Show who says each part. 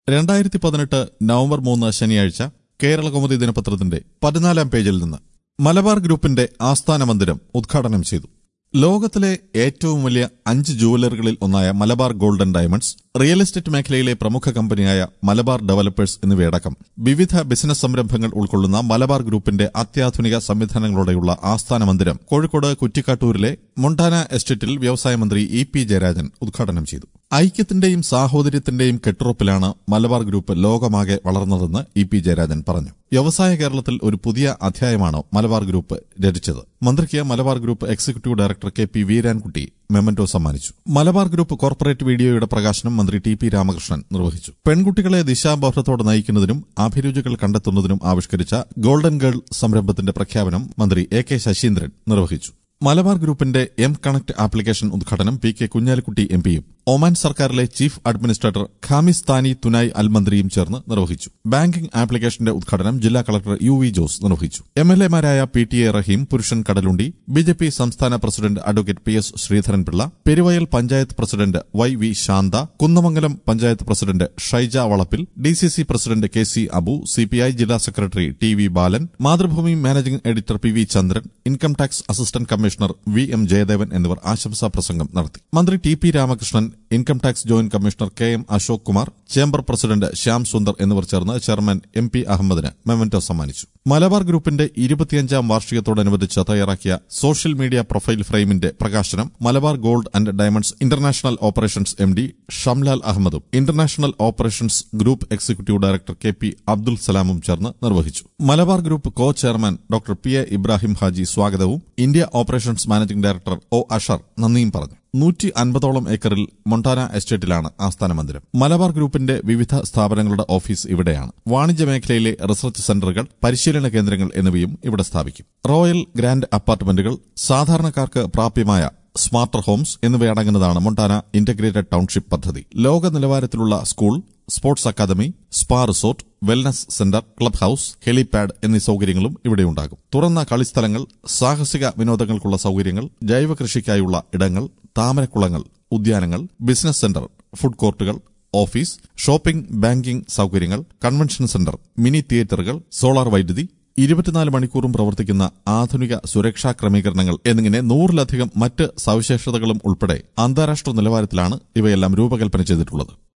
Speaker 1: രണ്ടായിരത്തി പതിനെട്ട് നവംബർ മൂന്ന് ശനിയാഴ്ച കേരള കൗമുദി ദിനപത്രത്തിന്റെ പതിനാലാം പേജിൽ നിന്ന് മലബാർ ഗ്രൂപ്പിന്റെ ആസ്ഥാന മന്ദിരം ഉദ്ഘാടനം ചെയ്തു ലോകത്തിലെ ഏറ്റവും വലിയ അഞ്ച് ജുവലറികളിൽ ഒന്നായ Malabar golden diamonds real estate മേഖലയിലെ പ്രമുഖ കമ്പനിയായ മലബാർ ഡെവലപ്പേഴ്സ് എന്നിവയടക്കം വിവിധ ബിസിനസ് സംരംഭങ്ങൾ ഉൾക്കൊള്ളുന്ന മലബാർ ഗ്രൂപ്പിന്റെ അത്യാധുനിക സംവിധാനങ്ങളോടെയുള്ള ആസ്ഥാന മന്ദിരം കോഴിക്കോട് കുറ്റിക്കാട്ടൂരിലെ മൊണ്ടാന എസ്റ്റേറ്റിൽ വ്യവസായ മന്ത്രി ഇ പി ജയരാജൻ ഉദ്ഘാടനം ചെയ്തു ഐക്യത്തിന്റെയും സാഹോദര്യത്തിന്റെയും കെട്ടുറപ്പിലാണ് മലബാർ ഗ്രൂപ്പ് ലോകമാകെ വളർന്നതെന്ന് ഇ പി ജയരാജൻ പറഞ്ഞു വ്യവസായ കേരളത്തിൽ ഒരു പുതിയ അധ്യായമാണ് മലബാർ ഗ്രൂപ്പ് രചിച്ചത് മന്ത്രിക്ക് Malabar group executive director K P Veerankutty memento സമ്മാനിച്ചു മലബാർ ഗ്രൂപ്പ് കോർപ്പറേറ്റ് വീഡിയോയുടെ പ്രകാശനം മന്ത്രി ടി പി രാമകൃഷ്ണൻ നിർവഹിച്ചു പെൺകുട്ടികളെ ദിശാബോധത്തോടെ നയിക്കുന്നതിനും അഭിരുചികൾ കണ്ടെത്തുന്നതിനും ആവിഷ്കരിച്ച ഗോൾഡൻ ഗേൾ സംരംഭത്തിന്റെ പ്രഖ്യാപനം മന്ത്രി എ കെ ശശീന്ദ്രൻ നിർവഹിച്ചു മലബാർ ഗ്രൂപ്പിന്റെ എം കണക്ട് ആപ്ലിക്കേഷൻ ഉദ്ഘാടനം പി കെ കുഞ്ഞാലിക്കുട്ടി എം പിയും ഒമാൻ സർക്കാരിലെ chief administrator Khamis Thani Tunai Al മന്ത്രിയും ചേർന്ന് നിർവഹിച്ചു ബാങ്കിംഗ് ആപ്ലിക്കേഷന്റെ ഉദ്ഘാടനം ജില്ലാ കളക്ടർ യു വി ജോസ് നിർവഹിച്ചു എം എൽ എമാരായ P T A Rahim Purushan Kadalundi B J P സംസ്ഥാന president advocate P S Sreedharan Pillai Peruvayal panchayat president Y V Shantha Kunnamangalam panchayat president Shaija Valappil D C C president K C Abu C P I ജില്ലാ secretary T V Balan Mathrubhumi managing editor P V Chandran income tax assistant commissioner V M Jayadevan എന്നിവർ ആശംസാ പ്രസംഗം നടത്തി മന്ത്രി T P Ramakrishnan income tax joint commissioner K M Ashok Kumar chamber president Shyam Sundar എന്നിവർ ചേർന്ന് chairman M P അഹമ്മദിന് memento സമ്മാനിച്ചു മലബാർ ഗ്രൂപ്പിന്റെ ഇരുപത്തിയഞ്ചാം വാർഷികത്തോടനുബന്ധിച്ച് തയ്യാറാക്കിയ സോഷ്യൽ മീഡിയ പ്രൊഫൈൽ ഫ്രെയിമിന്റെ പ്രകാശനം Malabar gold and diamonds international operations M D Shamlal അഹമ്മദും international operations group executive director K P Abdul സലാമും ചേർന്ന് നിർവഹിച്ചു Malabar group co chairman doctor P A Ibrahim Haji സ്വാഗതവും India operations managing director O Ashar നന്ദിയും പറഞ്ഞു നൂറ്റി അൻപതോളം ഏക്കറിൽ മൊണ്ടാന എസ്റ്റേറ്റിലാണ് ആസ്ഥാന മന്ദിരം മലബാർ ഗ്രൂപ്പിന്റെ വിവിധ സ്ഥാപനങ്ങളുടെ ഓഫീസ് ഇവിടെയാണ് വാണിജ്യ മേഖലയിലെ റിസർച്ച് സെന്ററുകൾ പരിശീലന കേന്ദ്രങ്ങൾ എന്നിവയും ഇവിടെ സ്ഥാപിക്കും റോയൽ ഗ്രാൻഡ് അപ്പാർട്ട്മെന്റുകൾ സാധാരണക്കാർക്ക് പ്രാപ്യമായ സ്മാർട്ടർ ഹോംസ് എന്നിവയടങ്ങുന്നതാണ് മൊണ്ടാന ഇന്റഗ്രേറ്റഡ് ടൌൺഷിപ്പ് പദ്ധതി ലോക നിലവാരത്തിലുള്ള school sports academy spa resort wellness centre club house helipad എന്നീ സൌകര്യങ്ങളും ഇവിടെയുണ്ടാകും തുറന്ന കളിസ്ഥലങ്ങൾ സാഹസിക വിനോദങ്ങൾക്കുള്ള സൌകര്യങ്ങൾ ജൈവ കൃഷിക്കായുള്ള ഇടങ്ങൾ താമരക്കുളങ്ങൾ ഉദ്യാനങ്ങൾ ബിസിനസ് സെന്റർ ഫുഡ് കോർട്ടുകൾ ഓഫീസ് ഷോപ്പിംഗ് ബാങ്കിംഗ് സൌകര്യങ്ങൾ കൺവെൻഷൻ സെന്റർ മിനി തിയേറ്ററുകൾ സോളാർ വൈദ്യുതി ഇരുപത്തിനാല് മണിക്കൂറും പ്രവർത്തിക്കുന്ന ആധുനിക സുരക്ഷാ ക്രമീകരണങ്ങൾ എന്നിങ്ങനെ നൂറിലധികം മറ്റ് സവിശേഷതകളും ഉൾപ്പെടെ അന്താരാഷ്ട്ര നിലവാരത്തിലാണ് ഇവയെല്ലാം രൂപകൽപ്പന ചെയ്തിട്ടുള്ളത്